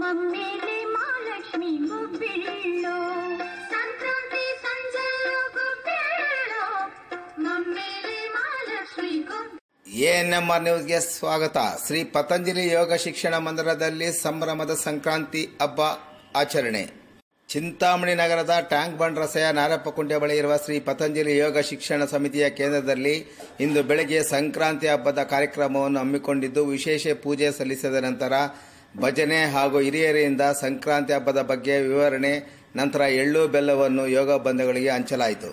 ಮಮ್ಮೇಲೆ ಮಹಾಲಕ್ಷ್ಮಿ ಗುಬ್ಬಿಳ್ಳು ಸಂಕ್ರಾಂತಿ ಸಂಜೆಯು ಗುಬ್ಬಿಳ್ಳು ಮಮ್ಮೇಲೆ ಮಹಾಲಕ್ಷ್ಮಿ ಗುಬ್ಬ ಎಎನ್ಎಂಆರ್ ನ್ಯೂಸ್ಗೆ ಸ್ವಾಗತ ಶ್ರೀ ಪತಂಜಲಿ ಯೋಗ ಶಿಕ್ಷಣ ಮಂದಿರದಲ್ಲಿ ಸಂಭ್ರಮದ ಸಂಕ್ರಾಂತಿ ಹಬ್ಬ ಆಚರಣೆ ಚಿಂತಾಮಣಿ ನಗರದ ಟ್ಯಾಂಕ್ ಬಂಡ್ ರಸ್ತೆಯ ನಾರಪ್ಪಕುಂಟೆ ಬಳಿ ಇರುವ ಶ್ರೀ ಪತಂಜಲಿ ಯೋಗ ಶಿಕ್ಷಣ ಸಮಿತಿಯ ಕೇಂದ್ರದಲ್ಲಿ ಇಂದು ಬೆಳಗ್ಗೆ ಸಂಕ್ರಾಂತಿ ಹಬ್ಬದ ಕಾರ್ಯಕ್ರಮವನ್ನು ಹಮ್ಮಿಕೊಂಡಿದ್ದು ವಿಶೇಷ ಪೂಜೆ ಸಲ್ಲಿಸಿದ ನಂತರ ಭಜನೆ ಹಾಗೂ ಹಿರಿಯರಿಂದ ಸಂಕ್ರಾಂತಿ ಹಬ್ಬದ ಬಗ್ಗೆ ವಿವರಣೆ ನಂತರ ಎಳ್ಳು ಬೆಲ್ಲವನ್ನು ಯೋಗ ಬಂಧುಗಳಿಗೆ ಹಂಚಲಾಯಿತು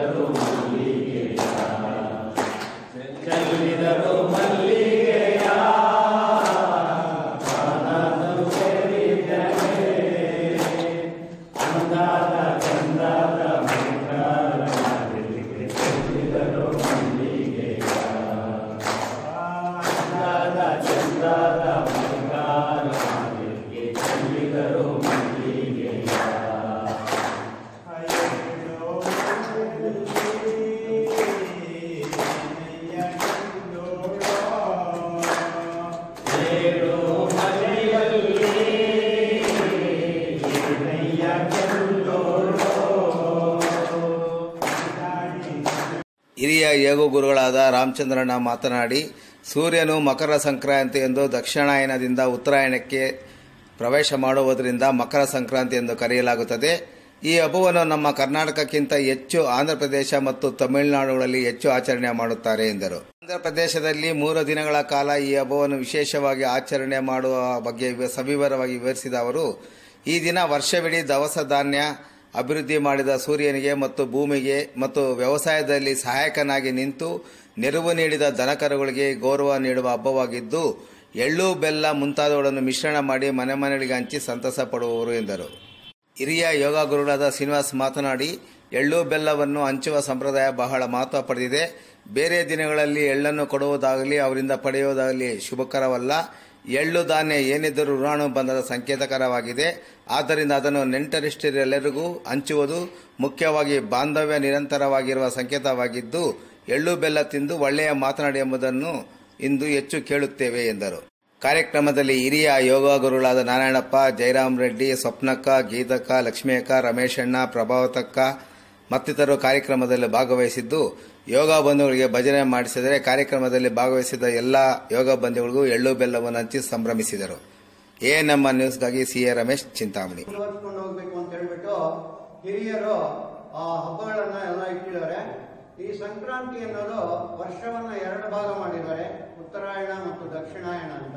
ಹಿರಿಯ ಯೋಗ ಗುರುಗಳಾದ ರಾಮಚಂದ್ರಣ್ಣ ಮಾತನಾಡಿ ಸೂರ್ಯನು ಮಕರ ಸಂಕ್ರಾಂತಿ ಎಂದು ದಕ್ಷಿಣಾಯನದಿಂದ ಉತ್ತರಾಯಣಕ್ಕೆ ಪ್ರವೇಶ ಮಾಡುವುದರಿಂದ ಮಕರ ಸಂಕ್ರಾಂತಿ ಎಂದು ಕರೆಯಲಾಗುತ್ತದೆ ಈ ಹಬ್ಬವನ್ನು ನಮ್ಮ ಕರ್ನಾಟಕಕ್ಕಿಂತ ಹೆಚ್ಚು ಆಂಧ್ರಪ್ರದೇಶ ಮತ್ತು ತಮಿಳುನಾಡುಗಳಲ್ಲಿ ಹೆಚ್ಚು ಆಚರಣೆ ಮಾಡುತ್ತಾರೆ ಎಂದರು ಆಂಧ್ರಪ್ರದೇಶದಲ್ಲಿ ಮೂರು ದಿನಗಳ ಕಾಲ ಈ ಹಬ್ಬವನ್ನು ವಿಶೇಷವಾಗಿ ಆಚರಣೆ ಮಾಡುವ ಬಗ್ಗೆ ವಿವ- ಸವಿವರವಾಗಿ ವಿವರಿಸಿದ ಅವರು ಈ ದಿನ ವರ್ಷವಿಡೀ ದವಸ ಧಾನ್ಯ ಅಭಿವೃದ್ಧಿ ಮಾಡಿದ ಸೂರ್ಯನಿಗೆ ಮತ್ತು ಭೂಮಿಗೆ ಮತ್ತು ವ್ಯವಸಾಯದಲ್ಲಿ ಸಹಾಯಕನಾಗಿ ನಿಂತು ನೆರವು ನೀಡಿದ ದನಕರುಗಳಿಗೆ ಗೌರವ ನೀಡುವ ಹಬ್ಬವಾಗಿದ್ದು ಎಳ್ಳು ಬೆಲ್ಲ ಮುಂತಾದವುಗಳನ್ನು ಮಿಶ್ರಣ ಮಾಡಿ ಮನೆ ಮನೆಗಳಿಗೆ ಹಂಚಿ ಸಂತಸ ಪಡುವವರು ಎಂದರು ಹಿರಿಯ ಯೋಗ ಗುರುಗಳಾದ ಶ್ರೀನಿವಾಸ್ ಮಾತನಾಡಿ ಎಳ್ಳು ಬೆಲ್ಲವನ್ನು ಹಂಚುವ ಸಂಪ್ರದಾಯ ಬಹಳ ಮಹತ್ವ ಪಡೆದಿದೆ ಬೇರೆ ದಿನಗಳಲ್ಲಿ ಎಳ್ಳನ್ನು ಕೊಡುವುದಾಗಲಿ ಅವರಿಂದ ಪಡೆಯುವುದಾಗಲಿ ಶುಭಕರವಲ್ಲ ಎಳ್ಳು ಧಾನ್ಯ ಏನಿದ್ದರೂ ಋಣಾಣು ಬಂಧದ ಸಂಕೇತಕರವಾಗಿದೆ ಆದ್ದರಿಂದ ಅದನ್ನು ನೆಂಟರಿಷ್ಟರೆಲ್ಲರಿಗೂ ಹಂಚುವುದು ಮುಖ್ಯವಾಗಿ ಬಾಂಧವ್ಯ ನಿರಂತರವಾಗಿರುವ ಸಂಕೇತವಾಗಿದ್ದು ಎಳ್ಳು ಬೆಲ್ಲ ತಿಂದು ಒಳ್ಳೆಯ ಮಾತನಾಡಿ ಎಂಬುದನ್ನು ಇಂದು ಹೆಚ್ಚು ಕೇಳುತ್ತೇವೆ ಎಂದರು ಕಾರ್ಯಕ್ರಮದಲ್ಲಿ ಹಿರಿಯ ಯೋಗ ಗುರುಗಳಾದ ನಾರಾಯಣಪ್ಪ ಜಯರಾಮ್ ರೆಡ್ಡಿ ಸ್ವಪ್ನಕ್ಕ ಗೀತಕ್ಕ ಲಕ್ಷ್ಮೀಯಕ್ಕ ರಮೇಶಣ್ಣ ಪ್ರಭಾವತಕ್ಕ ಮತ್ತಿತರರು ಕಾರ್ಯಕ್ರಮದಲ್ಲಿ ಭಾಗವಹಿಸಿದ್ದು ಯೋಗ ಬಂಧುಗಳಿಗೆ ಭಜನೆ ಮಾಡಿಸಿದರೆ ಕಾರ್ಯಕ್ರಮದಲ್ಲಿ ಭಾಗವಹಿಸಿದ ಎಲ್ಲ ಯೋಗ ಬಂಧುಗಳಿಗೂ ಎಳ್ಳು ಬೆಲ್ಲವನ್ನು ಹಂಚಿ ಸಂಭ್ರಮಿಸಿದರು ಎ ನಮ್ಮ ನ್ಯೂಸ್ಗಾಗಿ ಸಿಎ ರಮೇಶ್ ಚಿಂತಾಮಣಿ ಮುಂದುವರ್ಸ್ಕೊಂಡು ಹೋಗ್ಬೇಕು ಅಂತ ಹೇಳ್ಬಿಟ್ಟು ಹಿರಿಯರು ಆ ಹಬ್ಬಗಳನ್ನ ಎಲ್ಲ ಇಟ್ಟಿದ್ದಾರೆ ಈ ಸಂಕ್ರಾಂತಿ ಅನ್ನೋದು ವರ್ಷವನ್ನ ಎರಡು ಭಾಗ ಮಾಡಿದ್ದಾರೆ ಉತ್ತರಾಯಣ ಮತ್ತು ದಕ್ಷಿಣಾಯಣ ಅಂತ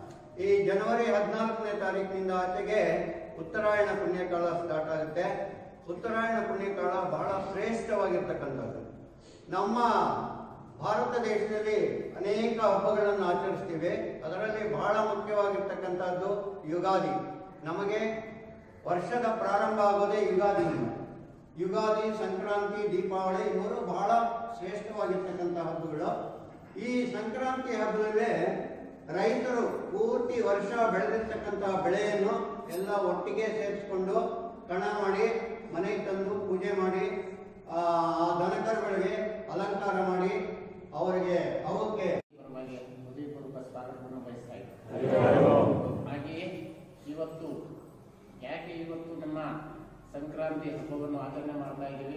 ಈ ಜನವರಿ ಹದಿನಾಲ್ಕನೇ ತಾರೀಕಿನಿಂದ ಆಚೆಗೆ ಉತ್ತರಾಯಣ ಪುಣ್ಯಕಾಲ ಸ್ಟಾರ್ಟ್ ಆಗುತ್ತೆ ಉತ್ತರಾಯಣ ಪುಣ್ಯಕಾಲ ಬಹಳ ಶ್ರೇಷ್ಠವಾಗಿರ್ತಕ್ಕಂಥದ್ದು ನಮ್ಮ ಭಾರತ ದೇಶದಲ್ಲಿ ಅನೇಕ ಹಬ್ಬಗಳನ್ನು ಆಚರಿಸ್ತೀವಿ ಅದರಲ್ಲಿ ಬಹಳ ಮುಖ್ಯವಾಗಿರ್ತಕ್ಕಂಥದ್ದು ಯುಗಾದಿ ನಮಗೆ ವರ್ಷದ ಪ್ರಾರಂಭ ಆಗೋದೇ ಯುಗಾದಿಯಿಂದ ಯುಗಾದಿ ಸಂಕ್ರಾಂತಿ ದೀಪಾವಳಿ ಮೂರು ಬಹಳ ಶ್ರೇಷ್ಠವಾಗಿರ್ತಕ್ಕಂಥ ಹಬ್ಬಗಳು ಈ ಸಂಕ್ರಾಂತಿ ಹಬ್ಬದಲ್ಲೇ ರೈತರು ಪೂರ್ತಿ ವರ್ಷ ಬೆಳೆದಿರ್ತಕ್ಕಂತಹ ಬೆಳೆಯನ್ನು ಎಲ್ಲ ಒಟ್ಟಿಗೆ ಸೇರಿಸ್ಕೊಂಡು ಕಣ ಮಾಡಿ ಮನೆಗೆ ತಂದು ಪೂಜೆ ಮಾಡಿ ಆ ಆ ದನಕರುಗಳಿಗೆ ಅಲಂಕಾರ ಮಾಡಿ ಅವರಿಗೆ ಅವಕ್ಕೆ ಪರವಾಗಿ ಹೃದಯಪೂರ್ವಕ ಸ್ವಾಗತವನ್ನು ಬಯಸ್ತಾ ಇದ್ದೀನಿ ಹಾಗೆಯೇ ಇವತ್ತು ಯಾಕೆ ಇವತ್ತು ನಮ್ಮ ಸಂಕ್ರಾಂತಿ ಹಬ್ಬವನ್ನು ಆಚರಣೆ ಮಾಡ್ತಾ ಇದ್ದೀವಿ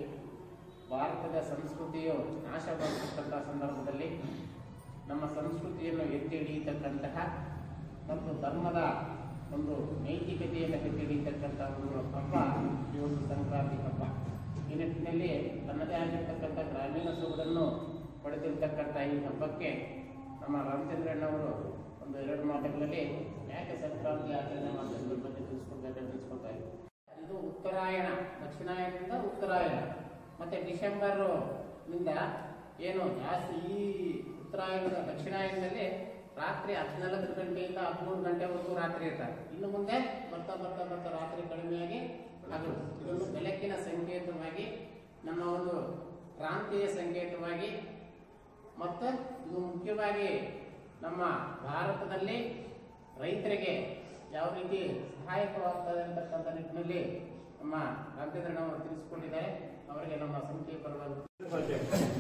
ಭಾರತದ ಸಂಸ್ಕೃತಿಯು ನಾಶವಾಗಿರ್ತಕ್ಕಂಥ ಸಂದರ್ಭದಲ್ಲಿ ನಮ್ಮ ಸಂಸ್ಕೃತಿಯನ್ನು ಎತ್ತಿ ಹಿಡಿಯತಕ್ಕಂತಹ ಮತ್ತು ಧರ್ಮದ ಒಂದು ನೈತಿಕತೆಯನ್ನು ಎತ್ತಿ ಹಿಡಿಯತಕ್ಕಂಥ ಒಂದು ಹಬ್ಬ ಈ ಒಂದು ಸಂಕ್ರಾಂತಿ ಹಬ್ಬ ಈ ನಿಟ್ಟಿನಲ್ಲಿ ತನ್ನದೇ ಆಗಿರ್ತಕ್ಕಂಥ ಗ್ರಾಮೀಣ ಸೊಗಡನ್ನು ಪಡೆದಿರ್ತಕ್ಕಂಥ ಈ ಹಬ್ಬಕ್ಕೆ ನಮ್ಮ ರಾಮಚಂದ್ರಣ್ಣವರು ಒಂದು ಎರಡು ಮಾತುಗಳಲ್ಲಿ ಯಾಕೆ ಸಂಕ್ರಾಂತಿ ಆಚರಣೆ ಮಾಡೋದ್ರ ಬಗ್ಗೆ ತಿಳಿಸ್ಕೊಡ್ಬೇಕು ತಿಳಿಸ್ಕೊಡ್ತಾ ಇದ್ದಾರೆ ಇದು ಉತ್ತರಾಯಣ ದಕ್ಷಿಣಾಯನದಿಂದ ಉತ್ತರಾಯಣ ಮತ್ತೆ ಡಿಸೆಂಬರ್ ನಿಂದ ಏನು ಜಾಸ್ತಿ ಈ ಉತ್ತರಾಯಣದ ದಕ್ಷಿಣಾಯನದಲ್ಲಿ ರಾತ್ರಿ ಹದಿನಾಲ್ಕು ಗಂಟೆಯಿಂದ ಹದಿಮೂರು ಗಂಟೆವರೆಗೂ ರಾತ್ರಿ ಇರ್ತಾರೆ ಇನ್ನು ಮುಂದೆ ಬರ್ತಾ ಬರ್ತಾ ಬರ್ತಾ ರಾತ್ರಿ ಕಡಿಮೆಯಾಗಿ ಹಗಲು ಇದೊಂದು ಬೆಳಕಿನ ಸಂಕೇತವಾಗಿ ನಮ್ಮ ಒಂದು ಕ್ರಾಂತಿಯ ಸಂಕೇತವಾಗಿ ಮತ್ತು ಇದು ಮುಖ್ಯವಾಗಿ ನಮ್ಮ ಭಾರತದಲ್ಲಿ ರೈತರಿಗೆ ಯಾವ ರೀತಿ ಸಹಾಯಕವಾಗ್ತದೆ ಅಂತಕ್ಕಂಥ ನಿಟ್ಟಿನಲ್ಲಿ ನಮ್ಮ ರಾಮಚಂದ್ರನವರು ತಿಳಿಸಿಕೊಂಡಿದ್ದಾರೆ ಅವರಿಗೆ ನಮ್ಮ ಸಮಿತಿಯ ಪರವಾಗಿ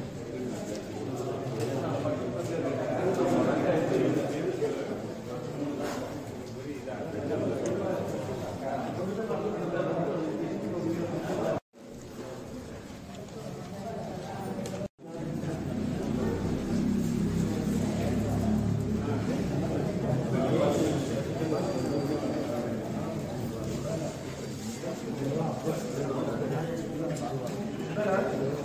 ಶುಭ